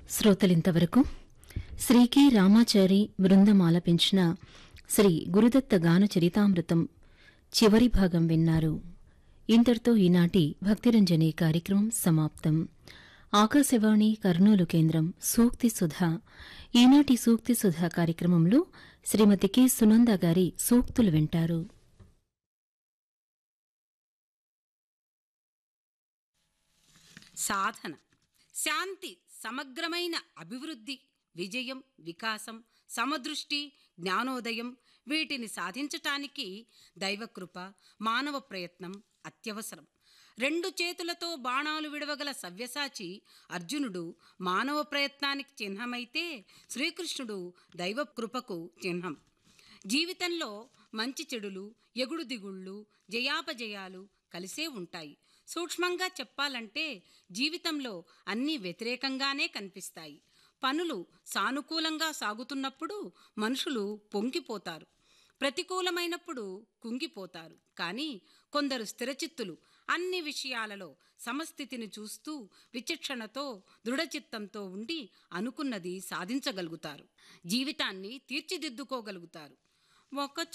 శ్రోతలింతవరకు Shri K Ramachari బృందం ఆలపించిన శ్రీ గురుదత్త గాన చరితామృతం చివరి భాగం విన్నారు ఇంతటితో ఈనాటి భక్తిరంజని కార్యక్రమం సమాప్తం ఆకాశవాణి కర్నూలు కేంద్రం సూక్తి సుధ ఈనాటి సూక్తి సుధ కార్యక్రమంలో శ్రీమతి కె సునంద గారి సూక్తులు వింటారు సాధన శాంతి సమగ్రమైన అభివృద్ధి విజయం వికాసం సమదృష్టి జ్ఞానోదయం వీటిని సాధించటానికి దైవకృప మానవ ప్రయత్నం అత్యవసరం రెండు చేతులతో బాణాలు విడవగల సవ్యసాచి అర్జునుడు మానవ ప్రయత్నానికి చిహ్నమైతే శ్రీకృష్ణుడు దైవ కృపకు చిహ్నం జీవితంలో మంచి చెడులు ఎగుడు దిగుళ్ళు జయాపజయాలు కలిసే ఉంటాయి సూక్ష్మంగా చెప్పాలంటే జీవితంలో అన్నీ వ్యతిరేకంగానే కనిపిస్తాయి పనులు సానుకూలంగా సాగుతున్నప్పుడు మనుషులు పొంగిపోతారు ప్రతికూలమైనప్పుడు కుంగిపోతారు కానీ కొందరు స్థిరచిత్తులు అన్ని విషయాలలో సమస్థితిని చూస్తూ విచక్షణతో దృఢచిత్తంతో ఉండి అనుకున్నది సాధించగలుగుతారు జీవితాన్ని తీర్చిదిద్దుకోగలుగుతారు ఒక